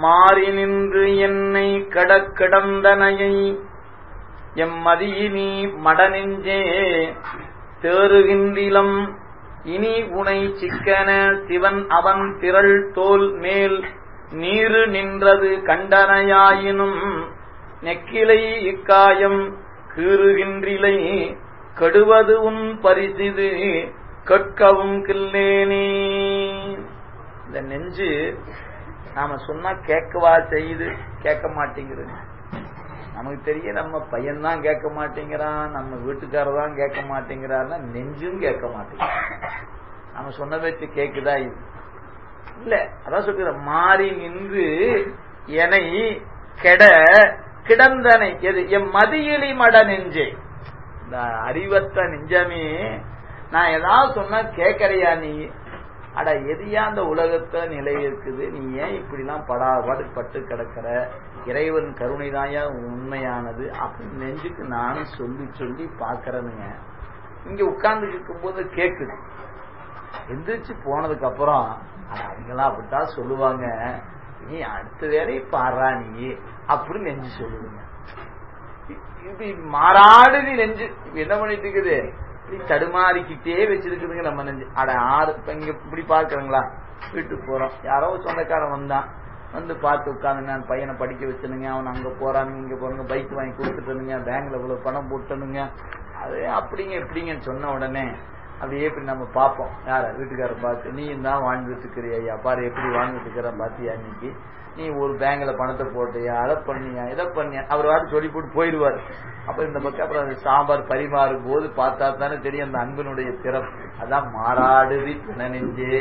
மாறி நின்று என்னை கடக் கிடந்தனையை எம்மதியினி மடநெஞ்சே தேறுகின்றிலம் இனி உனை சிக்கன சிவன் அவன் திரள் தோல் மேல் நீரு நின்றது கண்டனையாயினும் நெக்கிலை இக்காயம் கீறுகின்றிலை கெடுவது உன் பரிசிது கற்கவும் கில்லேனே இந்த நெஞ்சு நாம சொன்னா கேட்கவா செய்யுது கேட்க மாட்டேங்கிறது நமக்கு தெரிய நம்ம பையன் தான் கேட்க மாட்டேங்கிறான் நம்ம வீட்டுக்காரர் தான் கேட்க மாட்டேங்கிறாருன்னா நெஞ்சும் கேட்க மாட்டேங்கிறான் நம்ம சொன்ன பேச்சு கேக்குதா இது இல்ல அதான் சொல்ற மாறி நின்று எனை கெட கிடந்தனை எது என் மதியிலி மட நெஞ்சே இந்த அறிவத்த நெஞ்சமே நான் ஏதாவது சொன்னா கேட்கறியா நீ அட எதியா அந்த உலகத்தை நிலை இருக்குது நீ ஏன் இப்படிலாம் படாபாடு பட்டு கிடக்கிற இறைவன் கருணைதாயா உண்மையானது அப்படின்னு நெஞ்சுக்கு நானும் சொல்லி சொல்லி பாக்குறேனுங்க இங்க உட்கார்ந்து இருக்கும் போது கேக்குது எந்திரிச்சு போனதுக்கு அப்புறம் அவங்களாம் அப்படித்தான் சொல்லுவாங்க நீ அடுத்த வேலையை பாடுறா நீ அப்படின்னு நெஞ்சு சொல்லுவீங்க இது மாறாடு நீ நெஞ்சு என்ன பண்ணிட்டு இருக்குது இப்படி தடுமாறிக்கிட்டே வச்சிருக்குதுங்க நம்ம நெஞ்சு அட ஆறு இப்ப இங்க இப்படி பாக்குறீங்களா வீட்டுக்கு போறோம் யாரோ சொந்தக்காரன் வந்தான் வந்து பார்த்து உட்காந்து நான் பையனை படிக்க வச்சனுங்க அவன் அங்க போறானுங்க இங்க போறாங்க பைக் வாங்கி கொடுத்துட்டனுங்க பேங்க்ல இவ்வளவு பணம் போட்டனுங்க அது அப்படிங்க எப்படிங்கன்னு சொன்ன உடனே அப்படியே இப்படி நம்ம பார்ப்போம் யார வீட்டுக்காரர் பார்த்து நீ தான் வாழ்ந்துட்டு இருக்கிறியா ஐயா பாரு எப்படி வாழ்ந்துட்டு இருக்கிற பாத்தியா இன்னைக்கு நீ ஒரு பேங்க்ல பணத்தை போட்டியா அதை பண்ணியா இதை பண்ணியா அவர் வாட்டு சொல்லி போட்டு போயிடுவார் அப்ப இந்த பக்கம் அப்புறம் அந்த சாம்பார் பரிமாறும் போது பார்த்தா தானே தெரியும் அந்த அன்பினுடைய சிறப்பு அதான் மாறாடுதி நெஞ்சே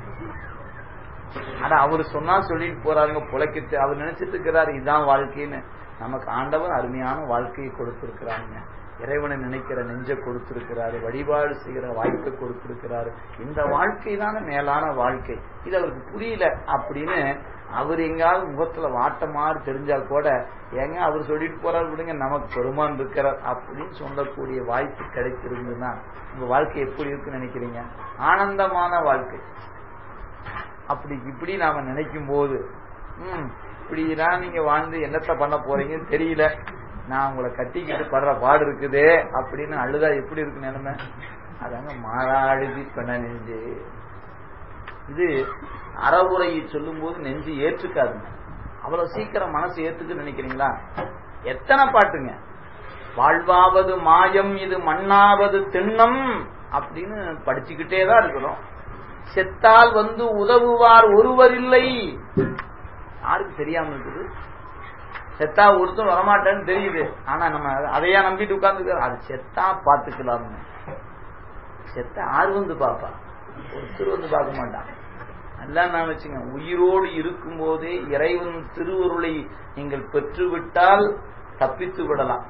ஆனா அவரு சொன்னா சொல்லிட்டு போறாருங்க புழைக்கிட்டு அவர் நினைச்சிட்டு இருக்கிறாரு இதுதான் வாழ்க்கைன்னு நமக்கு ஆண்டவர் அருமையான வாழ்க்கையை கொடுத்திருக்கிறாங்க இறைவனை நினைக்கிற நெஞ்ச கொடுத்திருக்கிறாரு வழிபாடு செய்கிற வாய்ப்பை கொடுத்திருக்கிறாரு இந்த வாழ்க்கை தானே மேலான வாழ்க்கை இது அவருக்கு புரியல அப்படின்னு அவர் எங்காவது முகத்துல வாட்டமாறு தெரிஞ்சா கூட ஏங்க அவர் சொல்லிட்டு போறாரு விடுங்க நமக்கு பெருமான் இருக்கிறார் அப்படின்னு சொல்லக்கூடிய வாய்ப்பு கிடைச்சிருந்ததுன்னா உங்க வாழ்க்கை எப்படி இருக்குன்னு நினைக்கிறீங்க ஆனந்தமான வாழ்க்கை அப்படி இப்படி நாம நினைக்கும் போது ம் இப்படிதான் நீங்க வாழ்ந்து என்னத்த பண்ண போறீங்கன்னு தெரியல நான் உங்களை கட்டிக்கிட்டு படுற பாடு இருக்குதே அப்படின்னு அழுதா எப்படி இருக்கு நிலைமை அதாங்க மாறாடுதி பண்ண நெஞ்சு இது அறவுரையை சொல்லும் போது நெஞ்சு ஏற்றுக்காதுங்க அவ்வளவு சீக்கிரம் மனசு ஏத்துக்கு நினைக்கிறீங்களா எத்தனை பாட்டுங்க வாழ்வாவது மாயம் இது மண்ணாவது திண்ணம் அப்படின்னு படிச்சுக்கிட்டே தான் இருக்கிறோம் செத்தால் வந்து உதவுவார் ஒருவர் இல்லை யாருக்கு தெரியாம இருக்குது செத்தா ஒருத்தரும் வரமாட்டேன்னு தெரியுது ஆனா நம்ம அதையா நம்பிட்டு உட்கார்ந்து அது செத்தா பாத்துக்கலாம் செத்த ஆறு வந்து பாப்பா ஒருத்தர் வந்து பார்க்க மாட்டான் நல்லா நான் வச்சுங்க உயிரோடு இருக்கும் போதே இறைவன் திருவருளை நீங்கள் பெற்றுவிட்டால் தப்பித்து விடலாம்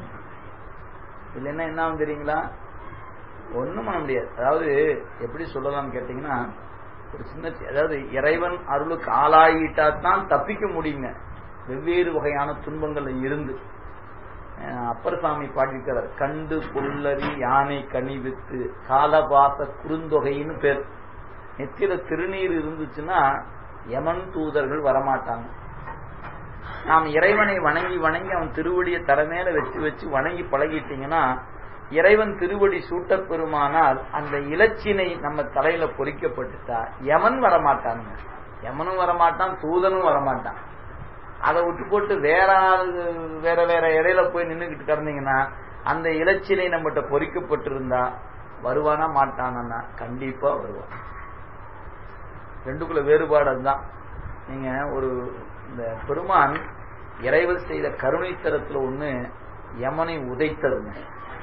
இல்லைன்னா என்ன தெரியுங்களா ஒண்ணும் பண்ண முடியாது அதாவது எப்படி சொல்லலாம்னு கேட்டீங்கன்னா ஒரு சின்ன அதாவது இறைவன் அருளுக்கு ஆளாயிட்டா தான் தப்பிக்க முடியுங்க வெவ்வேறு வகையான துன்பங்கள்ல இருந்து அப்பர் சாமி பாடியிருக்கிறார் கண்டு புல்லரி யானை கனிவித்து காலபாச குறுந்தொகைன்னு பேர் நெத்தில திருநீர் இருந்துச்சுன்னா யமன் தூதர்கள் வரமாட்டாங்க நாம் இறைவனை வணங்கி வணங்கி அவன் திருவடியை தலைமையில வச்சு வச்சு வணங்கி பழகிட்டீங்கன்னா இறைவன் திருவடி சூட்ட பெருமானால் அந்த இலச்சினை நம்ம தலையில பொறிக்கப்பட்டுட்டா யமன் வரமாட்டானுங்க யமனும் வரமாட்டான் தூதனும் வரமாட்டான் அதை விட்டு போட்டு வேற வேற வேற இடையில போய் நின்றுகிட்டு கிடந்தீங்கன்னா அந்த இலச்சினை நம்மகிட்ட பொறிக்கப்பட்டிருந்தா வருவானா மாட்டானா கண்டிப்பா வருவான் ரெண்டுக்குள்ள வேறுபாடு அதுதான் நீங்க ஒரு இந்த பெருமான் இறைவன் செய்த கருணை தரத்துல ஒண்ணு யமனை உதைத்ததுங்க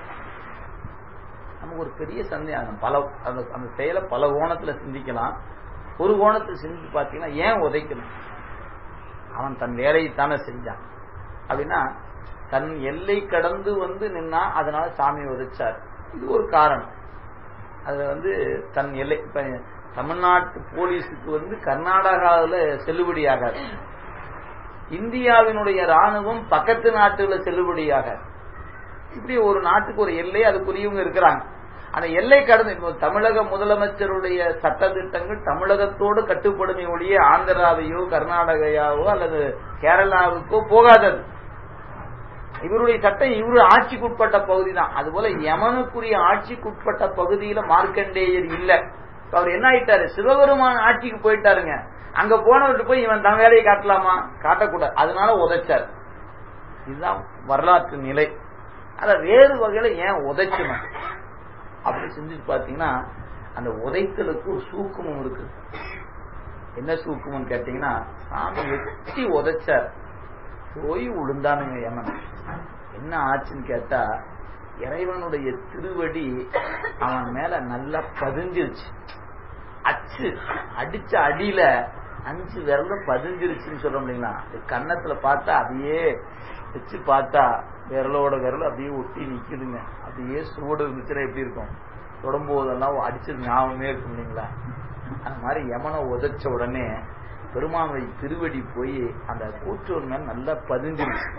நமக்கு ஒரு பெரிய சந்தேகம் பல அந்த அந்த செயலை பல கோணத்துல சிந்திக்கலாம் ஒரு கோணத்துல சிந்திச்சு பார்த்தீங்கன்னா ஏன் உதைக்கணும் அவன் தன் வேலையை தானே செஞ்சான் அப்படின்னா தன் எல்லை கடந்து வந்து நின்னா அதனால சாமி உதைச்சார் இது ஒரு காரணம் அது வந்து தன் எல்லை இப்ப தமிழ்நாட்டு போலீஸுக்கு வந்து கர்நாடகாவில் செல்லுபடி ஆகாது இந்தியாவினுடைய ராணுவம் பக்கத்து நாட்டுல செல்லுபடியாக இப்படி ஒரு நாட்டுக்கு ஒரு எல்லை அதுக்குரியவங்க இருக்கிறாங்க அந்த எல்லை கடந்து இப்போ தமிழக முதலமைச்சருடைய சட்ட திட்டங்கள் தமிழகத்தோடு கட்டுப்படுமே ஒழிய ஆந்திராவையோ கர்நாடகையாவோ அல்லது கேரளாவுக்கோ போகாதது இவருடைய சட்டம் இவரு ஆட்சிக்குட்பட்ட பகுதி தான் அதுபோல யமனுக்குரிய ஆட்சிக்குட்பட்ட பகுதியில மார்க்கண்டேயர் இல்ல இப்ப அவர் என்ன ஆயிட்டாரு சிவபெருமான் ஆட்சிக்கு போயிட்டாருங்க அங்க போனவர்கிட்ட போய் இவன் தன் வேலையை காட்டலாமா காட்டக்கூடாது அதனால உதைச்சார் இதுதான் வரலாற்று நிலை அத வேறு வகையில ஏன் உதைச்சணும் அப்படி செஞ்சு பாத்தீங்கன்னா அந்த உதைத்தலுக்கு ஒரு சூக்குமம் இருக்கு என்ன சூக்குமம் கேட்டீங்கன்னா சாமி வெட்டி உதைச்சார் போய் விழுந்தானுங்க யமன் என்ன ஆச்சுன்னு கேட்டா இறைவனுடைய திருவடி அவன் மேல நல்லா பதிஞ்சிருச்சு அச்சு அடிச்ச அடியில அஞ்சு விரலும் பதிஞ்சிருச்சுன்னு சொல்றோம் இல்லைங்களா கன்னத்துல பார்த்தா அதையே வச்சு பார்த்தா விரலோட விரல் அப்படியே ஒட்டி நிக்குதுங்க அப்படியே சூடு இருந்துச்சுன்னா எப்படி இருக்கும் தொடும்போதெல்லாம் அடிச்சது ஞாபகமே இருக்கும் இல்லைங்களா அந்த மாதிரி யமனை உதைச்ச உடனே பெருமானுடைய திருவடி போய் அந்த கூற்றோர் மேல நல்லா பதிஞ்சிருச்சு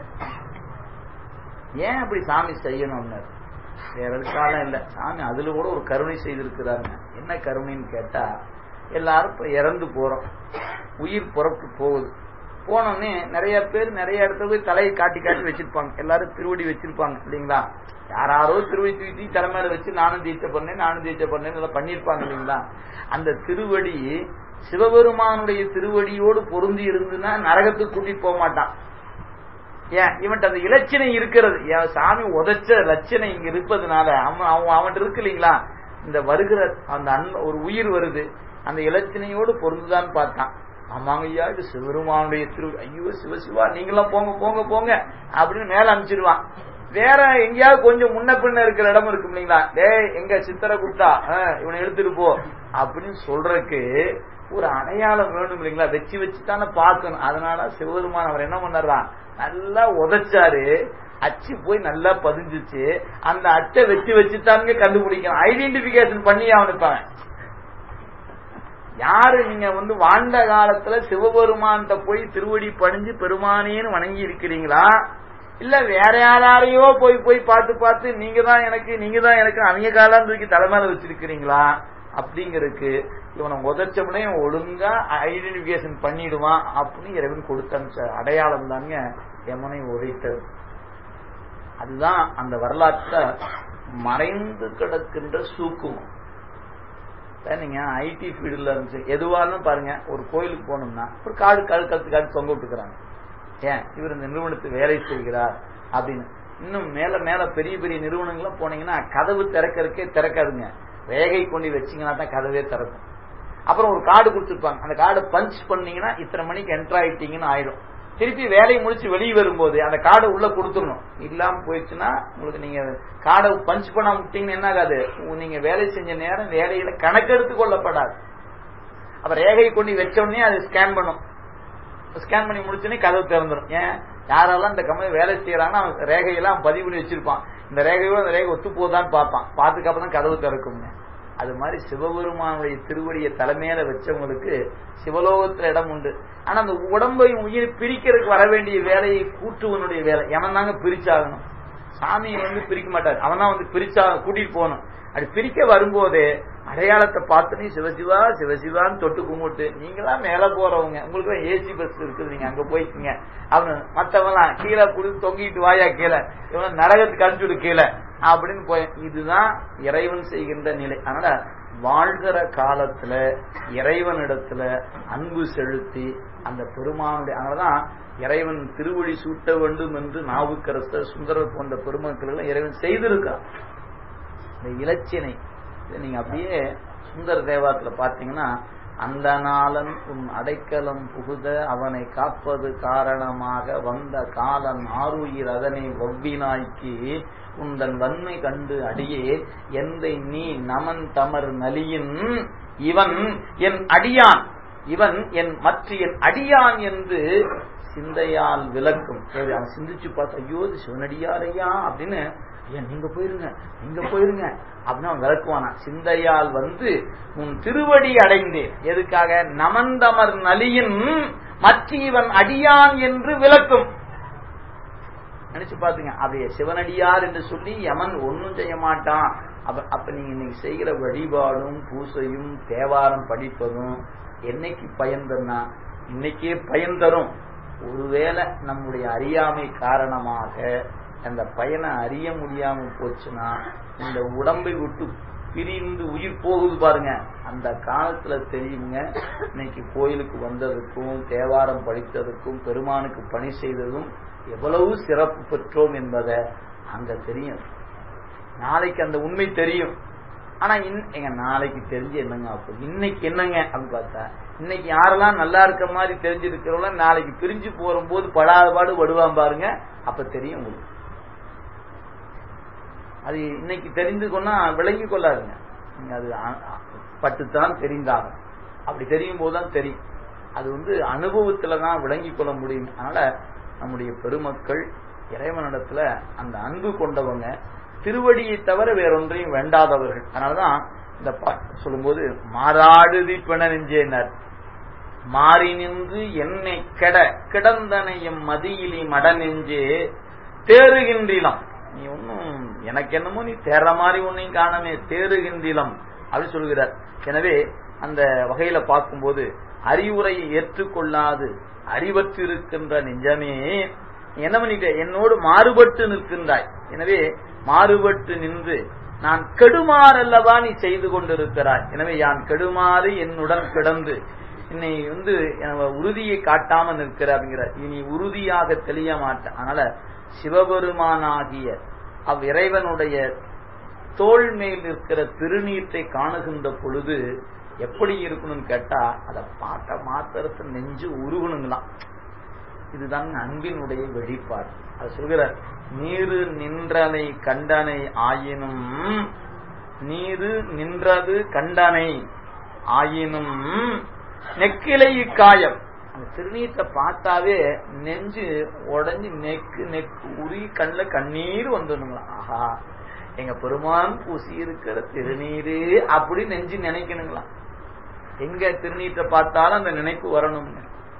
ஏன் அப்படி சாமி செய்யணும்னு வேற எதுக்காலம் இல்ல சாமி அதுல கூட ஒரு கருணை செய்திருக்கிறாருங்க என்ன கருணைன்னு கேட்டா எல்லாரும் இப்ப இறந்து போறோம் உயிர் புறப்பு போகுது போனோடனே நிறைய பேர் நிறைய இடத்துல போய் தலையை காட்டி காட்டி வச்சிருப்பாங்க எல்லாரும் திருவடி வச்சிருப்பாங்க இல்லைங்களா யாராரோ திருவடி தூக்கி தலைமையில வச்சு நானும் தீட்சை பண்ணேன் நானும் தீட்சை பண்ணேன் எல்லாம் பண்ணிருப்பாங்க இல்லைங்களா அந்த திருவடி சிவபெருமானுடைய திருவடியோடு பொருந்தி இருந்துன்னா நரகத்துக்கு கூட்டிட்டு போக மாட்டான் ஏன் இவன்ட்டு அந்த இலச்சினை இருக்கிறது என் சாமி உதைச்ச லட்சணை இங்க இருப்பதுனால அவன் அவன் அவன்கிட்ட இருக்கு இல்லைங்களா இந்த வருகிற அந்த அன் ஒரு உயிர் வருது அந்த இலச்சினையோடு பொருந்துதான்னு பார்த்தான் ஆமாங்க ஐயா இது சிவருமானுடைய திரு ஐயோ சிவ சிவா நீங்களாம் போங்க போங்க போங்க அப்படின்னு மேல அனுப்பிச்சிடுவான் வேற எங்கேயாவது கொஞ்சம் முன்ன பின்ன இருக்கிற இடம் இருக்கும் இல்லைங்களா டேய் எங்க சித்தரை குட்டா இவனை எடுத்துட்டு போ அப்படின்னு சொல்றதுக்கு ஒரு அடையாளம் வேணும் இல்லைங்களா வச்சு வச்சு தானே பார்க்கணும் அதனால சிவபெருமான் அவர் என்ன பண்ணாரான் நல்லா உதைச்சாரு அச்சு போய் நல்லா பதிஞ்சிச்சு அந்த அச்சை வச்சு வச்சு தானுங்க கண்டுபிடிக்கணும் ஐடென்டிபிகேஷன் பண்ணி அவனுப்பாங்க யாரு நீங்க வந்து வாழ்ந்த காலத்துல சிவபெருமான்கிட்ட போய் திருவடி பணிஞ்சு பெருமானேன்னு வணங்கி இருக்கிறீங்களா இல்ல வேற யாரையோ போய் போய் பார்த்து பார்த்து நீங்க தான் எனக்கு நீங்க தான் எனக்கு அவங்க காலம் தூக்கி தலைமையில வச்சிருக்கிறீங்களா அப்படிங்கறதுக்கு இவனை உதச்சபடியே ஒழுங்கா ஐடென்டிபிகேஷன் பண்ணிடுவான் அப்படின்னு இறைவன் கொடுத்த அனுப்பிச்ச அடையாளம் தாங்க எமனை உதைத்தது அதுதான் அந்த வரலாற்ற மறைந்து கிடக்கின்ற சூக்குமம் நீங்க ஐடி ஃபீல்டுல இருந்துச்சு எதுவாலும் பாருங்க ஒரு கோயிலுக்கு போனோம்னா ஒரு காடு காடு கழுத்து காடு தொங்க விட்டுக்கிறாங்க ஏன் இவர் இந்த நிறுவனத்துக்கு வேலை செய்கிறார் அப்படின்னு இன்னும் மேல மேல பெரிய பெரிய நிறுவனங்கள்லாம் போனீங்கன்னா கதவு திறக்கிறதுக்கே திறக்காதுங்க ரேகை கொண்டு வச்சீங்கன்னா தான் கதவே திறக்கும் அப்புறம் ஒரு கார்டு கொடுத்துருப்பாங்க அந்த கார்டு பஞ்ச் பண்ணீங்கன்னா இத்தனை மணிக்கு என்டர் ஆயிட்டீங்கன்னு ஆயிடும் திருப்பி வேலையை முடிச்சு வெளியே வரும்போது அந்த கார்டை உள்ள கொடுத்துடணும் இல்லாம போயிடுச்சுன்னா உங்களுக்கு நீங்க கார்டை பஞ்ச் பண்ண விட்டீங்கன்னா என்ன ஆகாது நீங்க வேலை செஞ்ச நேரம் வேலையில கணக்கெடுத்து கொள்ளப்படாது அப்ப ரேகையை கொண்டு வச்ச உடனே அது ஸ்கேன் பண்ணும் ஸ்கேன் பண்ணி முடிச்சோடனே கதவு திறந்துடும் ஏன் யாரெல்லாம் இந்த கம்பெனி வேலை செய்யறாங்கன்னா அவன் ரேகையெல்லாம் பதிவு பண்ணி வச்சிருப்பான் இந்த ரேகையோட அந்த ரேகை ஒத்து போதான்னு பார்ப்பான் பார்த்துக்கு தான் கதவு திறக்குங்க அது மாதிரி சிவபெருமானுடைய திருவடியை தலைமையில வச்சவங்களுக்கு சிவலோகத்துல இடம் உண்டு ஆனா அந்த உடம்பையும் உயிர் பிரிக்கிறதுக்கு வர வேண்டிய வேலையை கூட்டுவனுடைய வேலை எவன் தாங்க பிரிச்சாகணும் சாமியை வந்து பிரிக்க மாட்டார் அவன் தான் வந்து பிரிச்சா கூட்டிட்டு போகணும் அது பிரிக்க வரும்போதே அடையாளத்தை பார்த்துனே சிவசிவா சிவசிவான்னு தொட்டு கும்பிட்டு நீங்களாம் மேல போறவங்க உங்களுக்கு ஏசி பஸ் இருக்குது நீங்க அங்க போய்க்குங்க அவனு மத்தவங்களாம் கீழே புடிச்சு தொங்கிட்டு வாயா கீழே இவன் நரகத்துக்கு அனுப்பிச்சுடு கீழே அப்படின்னு போய் இதுதான் இறைவன் செய்கின்ற நிலை அதனால வாழ்கிற காலத்துல இறைவனிடத்துல அன்பு செலுத்தி அந்த பெருமானுடைய அதனாலதான் இறைவன் திருவடி சூட்ட வேண்டும் என்று நாவுக்கரசர் சுந்தரர் போன்ற பெருமக்கள் எல்லாம் இறைவன் செய்திருக்கான் இந்த இலச்சினை நீங்க அப்படியே சுந்தர தேவாரத்துல பாத்தீங்கன்னா அந்த நாளன் உன் அடைக்கலம் புகுத அவனை காப்பது காரணமாக வந்த காலன் ஆறுயிர் அதனை ஒவ்வினாய்க்கு உந்தன் வன்மை கண்டு அடியே எந்தை நீ நமன் தமர் நலியின் இவன் என் அடியான் இவன் என் மற்ற என் அடியான் என்று சிந்தையால் விளக்கும் அவன் சிந்திச்சு பார்த்து ஐயோ இது சிவனடியாரையா அப்படின்னு ஏன் நீங்க போயிருங்க நீங்க போயிருங்க அப்படின்னு அவன் விளக்குவானா சிந்தையால் வந்து உன் திருவடி அடைந்தேன் எதுக்காக நமந்தமர் நலியின் மற்ற இவன் அடியான் என்று விளக்கும் நினைச்சு பாத்துங்க அப்படியே சிவனடியார் என்று சொல்லி யமன் ஒன்னும் செய்ய மாட்டான் அப்ப அப்ப நீங்க இன்னைக்கு செய்கிற வழிபாடும் பூசையும் தேவாரம் படிப்பதும் என்னைக்கு பயன் தரும்னா இன்னைக்கே பயன் தரும் ஒருவேளை நம்முடைய அறியாமை காரணமாக அந்த பயனை அறிய முடியாம போச்சுன்னா இந்த உடம்பை விட்டு பிரிந்து உயிர் போகுது பாருங்க அந்த காலத்துல தெரியுங்க இன்னைக்கு கோயிலுக்கு வந்ததுக்கும் தேவாரம் படித்ததுக்கும் பெருமானுக்கு பணி செய்ததும் எவ்வளவு சிறப்பு பெற்றோம் என்பதை அங்க தெரியும் நாளைக்கு அந்த உண்மை தெரியும் ஆனா எங்க நாளைக்கு தெரிஞ்சு என்னங்க அப்போ இன்னைக்கு என்னங்க அப்படின்னு பார்த்தா இன்னைக்கு யாரெல்லாம் நல்லா இருக்க மாதிரி தெரிஞ்சிருக்கிறவங்கள நாளைக்கு பிரிஞ்சு போற போது படாத பாடு படுவான் பாருங்க அப்ப தெரியும் உங்களுக்கு அது இன்னைக்கு தெரிந்து கொண்டா விளங்கி கொள்ளாதுங்க நீங்க அது பட்டுத்தான் தெரிந்தாகும் அப்படி தெரியும் போதுதான் தெரியும் அது வந்து அனுபவத்துல தான் விளங்கி கொள்ள முடியும் அதனால நம்முடைய பெருமக்கள் இறைவனிடத்துல அந்த அன்பு கொண்டவங்க திருவடியை தவிர வேறொன்றையும் வேண்டாதவர்கள் அதனாலதான் இந்த பாட்டு சொல்லும்போது மாறாடுதி பிண நெஞ்சேனர் மாறி நின்று என்னை கெட கிடந்தனையும் மதியிலி மட நெஞ்சே தேறுகின்றிலம் நீ ஒன்னும் எனக்கு என்னமோ நீ தேற மாதிரி ஒன்னையும் காணமே தேறுகின்றிலம் அப்படின்னு சொல்கிறார் எனவே அந்த வகையில பார்க்கும்போது அறிவுரையை ஏற்றுக்கொள்ளாது அறிவற்றிருக்கின்ற நெஞ்சமே என்ன பண்ணிட்ட என்னோடு மாறுபட்டு நிற்கின்றாய் எனவே மாறுபட்டு நின்று நான் கெடுமாறல்லவா நீ செய்து கொண்டிருக்கிறாய் எனவே யான் கெடுமாறு என்னுடன் கிடந்து என்னை வந்து உறுதியை காட்டாம நிற்கிற அப்படிங்கிற இனி உறுதியாக தெளிய மாட்டேன் அதனால சிவபெருமானாகிய அவ் இறைவனுடைய தோல் மேல் இருக்கிற திருநீற்றை காணுகின்ற பொழுது எப்படி இருக்கணும்னு கேட்டா அதை பார்த்த மாத்திரத்தை நெஞ்சு உருகணுங்களாம் இதுதான் அன்பினுடைய வெளிப்பாடு அது சொல்கிறார் நீரு நின்றனை கண்டனை ஆயினும் நீரு நின்றது கண்டனை ஆயினும் நெக்கிலை காயம் அந்த திருநீற்றை பார்த்தாவே நெஞ்சு உடஞ்சி நெக்கு நெக்கு உருகி கண்ணில் கண்ணீர் வந்துடணுங்களா ஆஹா எங்க பெருமான் பூசி இருக்கிற திருநீரு அப்படி நெஞ்சு நினைக்கணுங்களா எங்க திருநீற்றை பார்த்தாலும் அந்த நினைப்பு வரணுங்க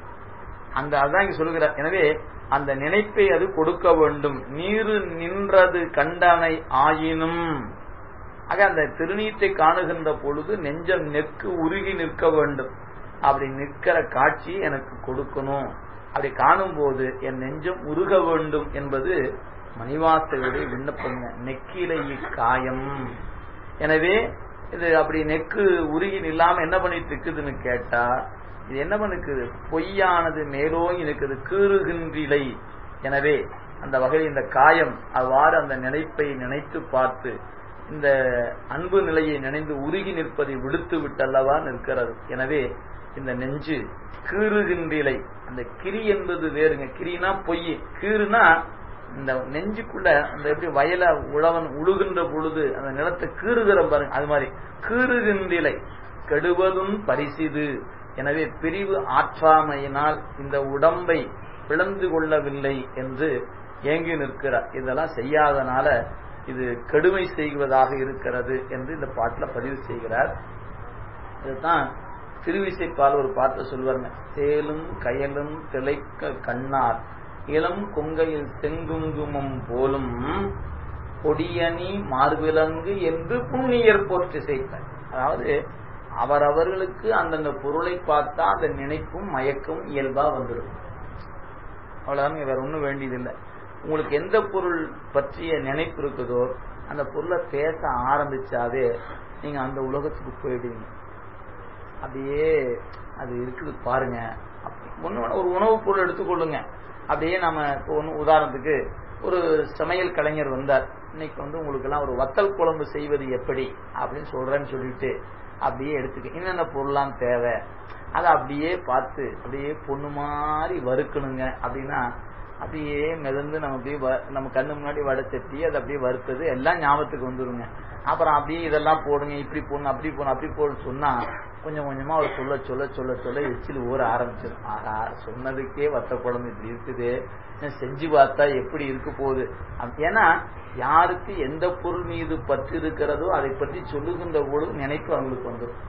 அந்த அதான் இங்க சொல்லுகிறார் எனவே அந்த நினைப்பை அது கொடுக்க வேண்டும் நீரு நின்றது கண்டனை ஆயினும் ஆக அந்த திருநீற்றை காணுகின்ற பொழுது நெஞ்சம் நெற்கு உருகி நிற்க வேண்டும் அப்படி நிற்கிற காட்சி எனக்கு கொடுக்கணும் அப்படி காணும் போது என் நெஞ்சம் உருக வேண்டும் என்பது மணிவாசையுடைய விண்ணப்பம் நெக்கிலை காயம் எனவே இது அப்படி நெக்கு உருகி இல்லாம என்ன பண்ணிட்டு இருக்குதுன்னு கேட்டா இது என்ன பண்ணுக்குது பொய்யானது மேலோங்கி நிற்குது கீறுகின்றிலை எனவே அந்த வகையில் இந்த காயம் அவ்வாறு அந்த நினைப்பை நினைத்து பார்த்து இந்த அன்பு நிலையை நினைந்து உருகி நிற்பதை விடுத்து விட்டல்லவா நிற்கிறது எனவே இந்த நெஞ்சு கீறுகின்றிலை அந்த கிரி என்பது வேறுங்க கிரினா பொய் கீறுனா இந்த நெஞ்சுக்குள்ள அந்த எப்படி வயல உழவன் உழுகின்ற பொழுது அந்த நிலத்தை கீறுகிற பாருங்க அது மாதிரி கீறுகின்றிலை கெடுவதும் பரிசிது எனவே பிரிவு ஆற்றாமையினால் இந்த உடம்பை பிளந்து கொள்ளவில்லை என்று ஏங்கி நிற்கிறார் இதெல்லாம் செய்யாதனால இது கெடுமை செய்வதாக இருக்கிறது என்று இந்த பாட்டுல பதிவு செய்கிறார் இதுதான் திருவிசைப்பால் ஒரு பாட்டு சொல்வாருங்க சேலும் கயலும் திளைக்க கண்ணார் இளம் கொங்கையில் செங்குங்குமம் போலும் கொடியணி மார்பிலங்கு என்று புண்ணியர் போற்றி செய்தார் அதாவது அவரவர்களுக்கு அந்தந்த பொருளை பார்த்தா அந்த நினைப்பும் மயக்கும் இயல்பா வந்துடும் அவ்வளவுதான் வேற ஒன்றும் வேண்டியதில்லை உங்களுக்கு எந்த பொருள் பற்றிய நினைப்பு இருக்குதோ அந்த பொருளை பேச ஆரம்பிச்சாவே நீங்க அந்த உலகத்துக்கு போயிடுவீங்க அப்படியே அது இருக்குது பாருங்க ஒன்று ஒரு உணவுப் பொருள் எடுத்துக்கொள்ளுங்க அப்படியே நம்ம இப்போ ஒன்று உதாரணத்துக்கு ஒரு சமையல் கலைஞர் வந்தார் இன்னைக்கு வந்து உங்களுக்கு எல்லாம் ஒரு வத்தல் குழம்பு செய்வது எப்படி அப்படின்னு சொல்றேன்னு சொல்லிட்டு அப்படியே எடுத்துக்க என்னென்ன பொருள்லாம் தேவை அதை அப்படியே பார்த்து அப்படியே பொண்ணு மாதிரி வறுக்கணுங்க அப்படின்னா அப்படியே மிதந்து நம்ம அப்படியே நம்ம கண்ணு முன்னாடி வடச்சட்டி அதை அப்படியே வறுத்தது எல்லாம் ஞாபகத்துக்கு வந்துருங்க அப்புறம் அப்படியே இதெல்லாம் போடுங்க இப்படி போடணும் அப்படி போடணும் அப்படி போடணும் சொன்னா கொஞ்சம் கொஞ்சமா அவர் சொல்ல சொல்ல சொல்ல சொல்ல எச்சில் ஊற ஆரம்பிச்சிடும் ஆஹா சொன்னதுக்கே வத்த குழம்பு இப்படி இருக்குது செஞ்சு பார்த்தா எப்படி இருக்க போகுது ஏன்னா யாருக்கு எந்த பொருள் மீது பற்று இருக்கிறதோ அதை பற்றி சொல்லுகின்ற பொழுது நினைப்பு அவங்களுக்கு வந்துடும்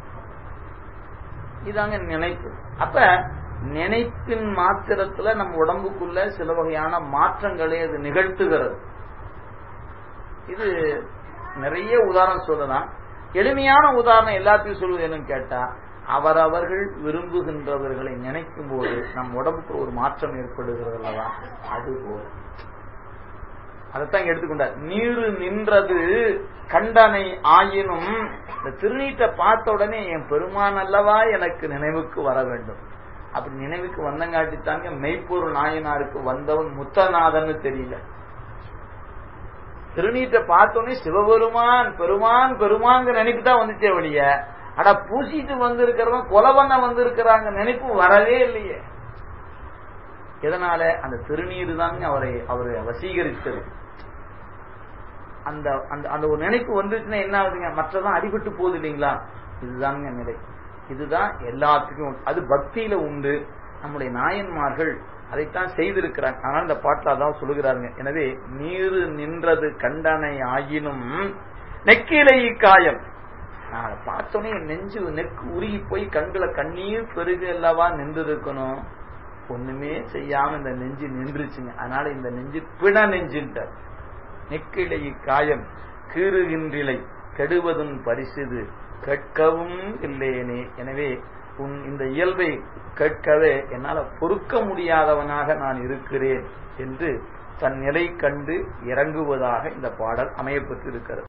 இதாங்க நினைப்பு அப்ப நினைப்பின் மாத்திரத்துல நம்ம உடம்புக்குள்ள சில வகையான மாற்றங்களை அது நிகழ்த்துகிறது இது நிறைய உதாரணம் சொல்லலாம் எளிமையான உதாரணம் எல்லாத்தையும் சொல்வது என்னன்னு கேட்டா அவரவர்கள் விரும்புகின்றவர்களை நினைக்கும் போது நம் உடம்புக்கு ஒரு மாற்றம் ஏற்படுகிறது அல்லவா அது போல அதைத்தான் இங்க எடுத்துக்கொண்டார் நீரு நின்றது கண்டனை ஆயினும் இந்த திருநீட்டை பார்த்த உடனே என் பெருமான் அல்லவா எனக்கு நினைவுக்கு வர வேண்டும் அப்படி நினைவுக்கு வந்தங்காட்டித்தாங்க மெய்ப்பொருள் நாயனாருக்கு வந்தவன் முத்தநாதன்னு தெரியல திருநீட்டை பார்த்தோன்னே சிவபெருமான் பெருமான் பெருமாங்க நினைப்பு தான் வந்துச்சே வழிய அட பூசிட்டு வந்திருக்கிறவன் கொலை பண்ண வந்திருக்கிறாங்க நினைப்பு வரவே இல்லையே எதனால அந்த திருநீர் தாங்க அவரை அவரை வசீகரித்தது அந்த அந்த அந்த ஒரு நினைப்பு வந்துச்சுன்னா என்ன ஆகுதுங்க மற்றதான் அடிபட்டு போகுது இல்லைங்களா இதுதாங்க நிலை இதுதான் எல்லாத்துக்கும் அது பக்தியில உண்டு நம்முடைய நாயன்மார்கள் அதைத்தான் செய்திருக்கிறாங்க ஆனால் இந்த பாட்டில் அதான் சொல்லுகிறாருங்க எனவே நீரு நின்றது கண்டனை ஆயினும் நெக்கிலை காயம் நான் பார்த்தோன்னே என் நெஞ்சு நெக்கு உருகி போய் கண்களை கண்ணீர் பெருகு அல்லவா நின்று இருக்கணும் ஒண்ணுமே செய்யாம இந்த நெஞ்சு நின்றுச்சுங்க அதனால இந்த நெஞ்சு பிண நெஞ்சுட்ட நெக்கிலை காயம் கீறுகின்றிலை கெடுவதும் பரிசுது கேட்கவும் இல்லையனே எனவே உன் இந்த இயல்பை கேட்கவே என்னால பொறுக்க முடியாதவனாக நான் இருக்கிறேன் என்று தன் நிலை கண்டு இறங்குவதாக இந்த பாடல் அமையப்பட்டிருக்கிறது